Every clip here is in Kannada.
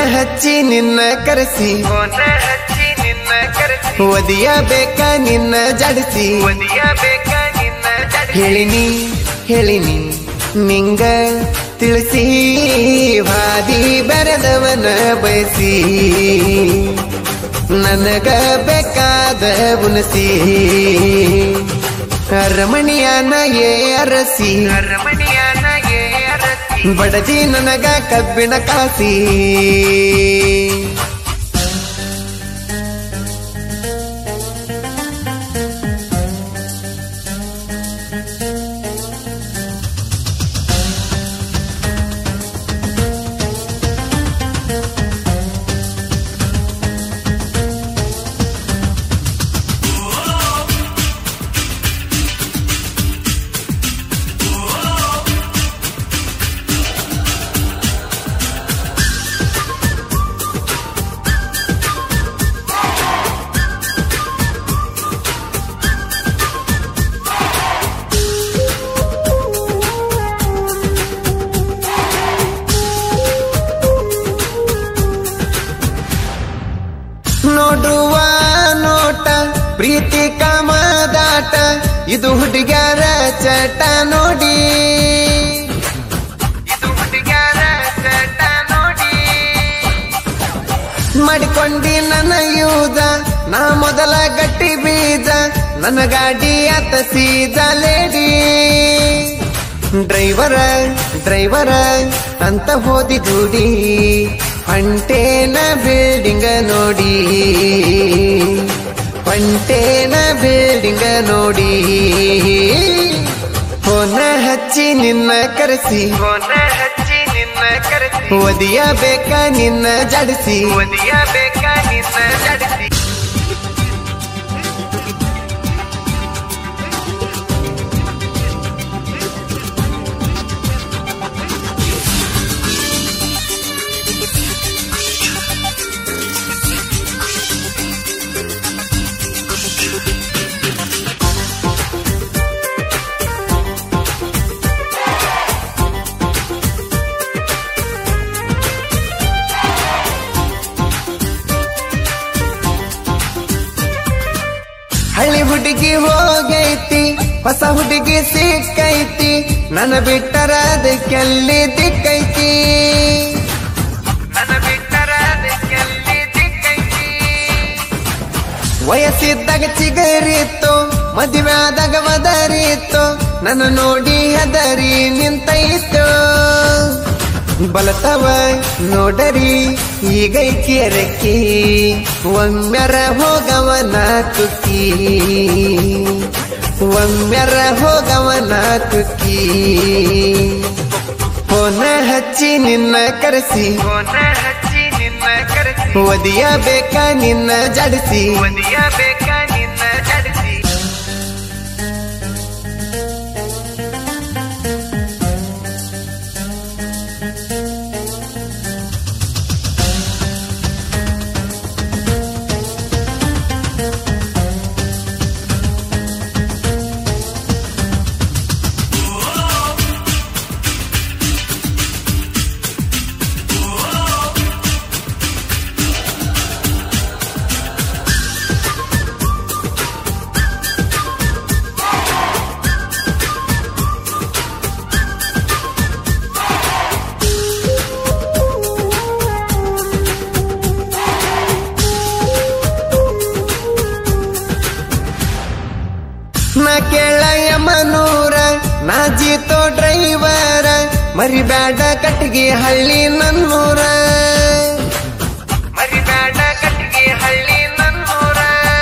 ಹಚ್ಚಿ ನಿನ್ನ ಕರೆಸಿ ಫೋನ ಹಚ್ಚಿ ನಿನ್ನ ಕರೆಸಿ ಒದಿಯ ಬೇಕ ನಿನ್ನ ಜಡಿಸಿ ಒದಿಯ ಬೇಕ ನಿನ್ನ ಜಡಿ ಹೇಳಿನಿ ಹೇಳಿನಿ ನಿಂಗ ತಿಳಿಸಿ ವಾದಿ ಬೆರೆದವನ ಬಯಸಿ ನನಗ ಬೇಕಾದ ಉನಸಿ ಅರಮಣಿಯನ ಏ ಅರಸಿ ಅರಮನೆಯನ ಏ ಅರಸಿ ಬಡದಿ ನನಗ ಕಬ್ಬಿಣ ಕಾಸಿ ನೋಡುವ ನೋಟ ಪ್ರೀತಿ ಕಾಮದಾಟ ಇದು ಹುಡುಗ್ಯಾರ ಚಟ ನೋಡಿ ಇದು ಹುಡುಗ್ಯಾರ ಚಟ ನೋಡಿ ಮಾಡಿಕೊಂಡಿ ನನ್ನ ಯೂದ ನಾ ಮೊದಲ ಗಟ್ಟಿ ಬೀಜ ನನ್ನ ಗಾಡಿ ಆತ ಸೀದ ಲೇಡಿ ಡ್ರೈವರ ಡ್ರೈವರ ಅಂತ ಹೋದಿ ಗೂಡಿ ಹೊಂಟೇನ ಬಿಲ್ಡಿಂಗ ನೋಡಿ ಹೊಂಟೇನ ಬಿಲ್ಡಿಂಗ ನೋಡಿ ಫೋನ ಹಚ್ಚಿ ನಿನ್ನ ಕರೆಸಿ ಫೋನ ಹಚ್ಚಿ ನಿನ್ನ ಕರೆಸಿ ಒದಿಯ ಬೇಕ ನಿನ್ನ ಜಡಿಸಿ ಒದಿಯ ಬೇಕ ನಿನ್ನ ಜಡಿಸಿ ಹಳ್ಳಿ ಹುಡುಗಿ ಹೋಗೈತಿ ಹೊಸ ಹುಡುಗಿ ಸಿಕ್ಕೈತಿ ನನ್ನ ಬಿಟ್ಟರ ಅದಕ್ಕೆಲ್ಲಿ ದಿಕ್ಕೈತಿ ನನ್ನ ಬಿಟ್ಟರ ಅದಕ್ಕೆಲ್ಲಿ ದಿಕ್ಕೈತಿ ವಯಸ್ಸಿದ್ದಾಗ ಚಿಗರಿತ್ತು ಮದುವೆ ಆದಾಗ ಮದರಿತ್ತು ನನ್ನ ನೋಡಿ ಹೆದರಿ ನಿಂತೈತು ಬಲತವ ನೋಡರಿ ಈಗೈತಿ ಎರಕ್ಕಿ ಒಮ್ಮೆರ ಹೋಗವನ ತುಕ್ಕಿ ಒಮ್ಮೆರ ಹೋಗವನ ತುಕ್ಕಿ ಫೋನ ಹಚ್ಚಿ ನಿನ್ನ ಕರೆಸಿ ಫೋನ ಹಚ್ಚಿ ನಿನ್ನ ಕರೆಸಿ ಒದಿಯ ಬೇಕ ನಿನ್ನ ಜಡಿಸಿ ಒದಿಯ ಬೇಕ ನಿನ್ನ ಜಡಿಸಿ ನಾ ಕೇಳಯ್ಯ ಮನೂರ ನಾ ಜೀತೋ ಡ್ರೈವರ ಮರಿಬ್ಯಾಡ ಕಟ್ಟಿಗೆ ಹಳ್ಳಿ ನನ್ನೂರ ಮರಿಬೇಡ ಕಟ್ಟಿಗೆ ಹಳ್ಳಿ ನನ್ನೂರ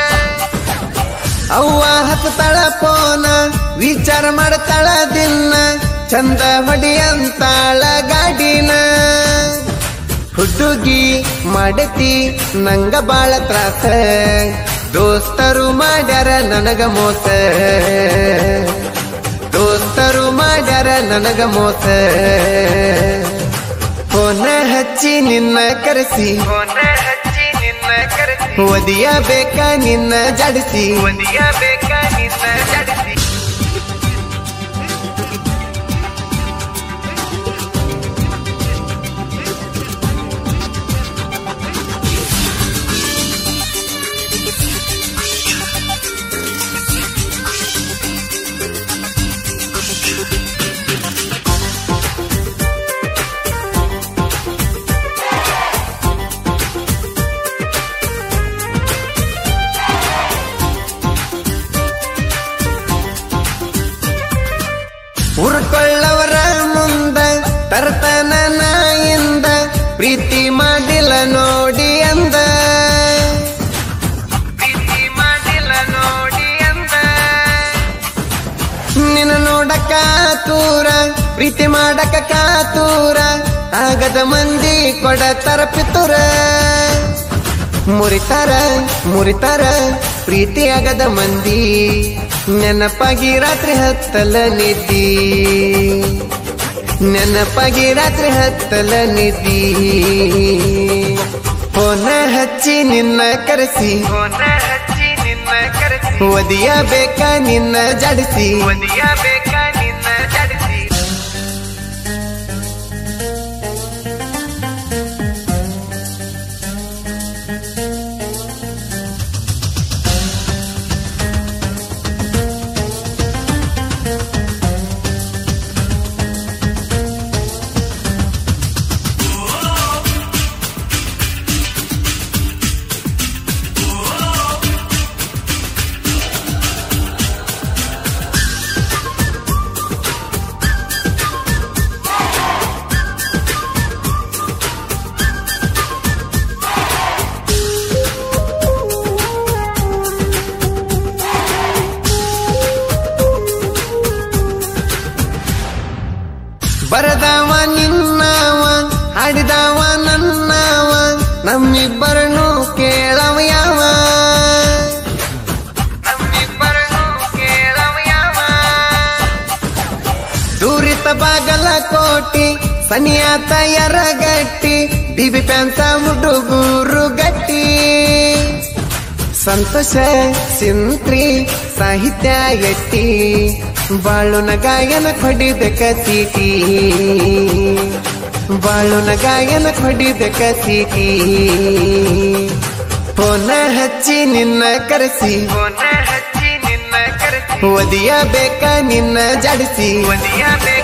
ಅವ್ವ ಹತ್ತಳ ಪೋನ ವಿಚಾರ ಮಾಡ್ತಾಳ ದಿನ ಚಂದ ಹೊಡಿಯಂತಾಳ ಗಾಡಿನ ಹುಡುಗಿ ಮಾಡತಿ ನಂಗ ಬಾಳ ತ್ರಾಸ ದೋಸ್ತರು ಮಾಡ್ಯಾರ ನನಗ ಮೋಸ ದೋಸ್ತರು ಮಾಡ್ಯಾರ ನನಗ ಮೋಸ ಫೋನ ಹಚ್ಚಿ ನಿನ್ನ ಕರೆಸಿ ಫೋನ ಹಚ್ಚಿ ನಿನ್ನ ಕರೆಸಿ ಒದಿಯ ಬೇಕ ನಿನ್ನ ಜಡಿಸಿ ಒದಿಯ ಬೇಕ ನಿನ್ನ ಜಡಿಸಿ ಪ್ರೀತಿ ಮಾಡಿಲ್ಲ ನೋಡಿ ಅಂದ ಪ್ರೀತಿ ಮಾಡಿಲ್ಲ ನೋಡಿ ಅಂದ ನಿನ್ನ ನೋಡಕ ತೂರ ಪ್ರೀತಿ ಮಾಡಕ ಕಾತೂರ ಆಗದ ಮಂದಿ ಕೊಡತರ ಪಿತುರ ಮುರಿತಾರ ಮುರಿತಾರ ಪ್ರೀತಿ ಆಗದ ಮಂದಿ ನೆನಪಾಗಿ ರಾತ್ರಿ ಹತ್ತಲ ನಿದ್ದಿ ನೆನಪಾಗಿ ರಾತ್ರಿ ಹತ್ತಲ ನಿದ್ದಿ ಫೋನ ಹಚ್ಚಿ ನಿನ್ನ ಕರೆಸಿ ಫೋನ ಹಚ್ಚಿ ನಿನ್ನ ಕರೆಸಿ ಒದಿಯ ಬೇಕ ನಿನ್ನ ಜಡಿಸಿ ಒದಿಯ ಬೇಕಾ ನಿನ್ನ ಜಡಿಸಿ ಬರದವ ನಿನ್ನವ ಹಾಡಿದವ ನನ್ನವ ನಮ್ಮಿಬ್ಬರನ್ನು ಕೇಳವ ಯಾವ ನಮ್ಮಿಬ್ಬರನ್ನು ಕೇಳವ ಯಾವ ದೂರಿತ ಬಾಗಲ ಕೋಟಿ ಸನಿಯಾತ ಯರಗಟ್ಟಿ ಬಿಬಿ ಪ್ಯಾಂತ ಮುಡುಗೂರು ಗಟ್ಟಿ ಸಂತೋಷ ಸಿಂತ್ರಿ ಸಾಹಿತ್ಯ ಎಟ್ಟಿ ಬಾಳುನ ಗಾಯನ ಹೊಡಿಬೇಕ ಚೀಟಿ ಬಾಳುನ ಗಾಯನ ಹೊಡಿಬೇಕ ಚೀಟಿ ಫೋನ ಹಚ್ಚಿ ನಿನ್ನ ಕರೆಸಿ ಫೋನ ಹಚ್ಚಿ ನಿನ್ನ ಕರೆಸಿ ಒದಿಯ ಬೇಕ ನಿನ್ನ ಜಡಿಸಿ ಒದಿಯ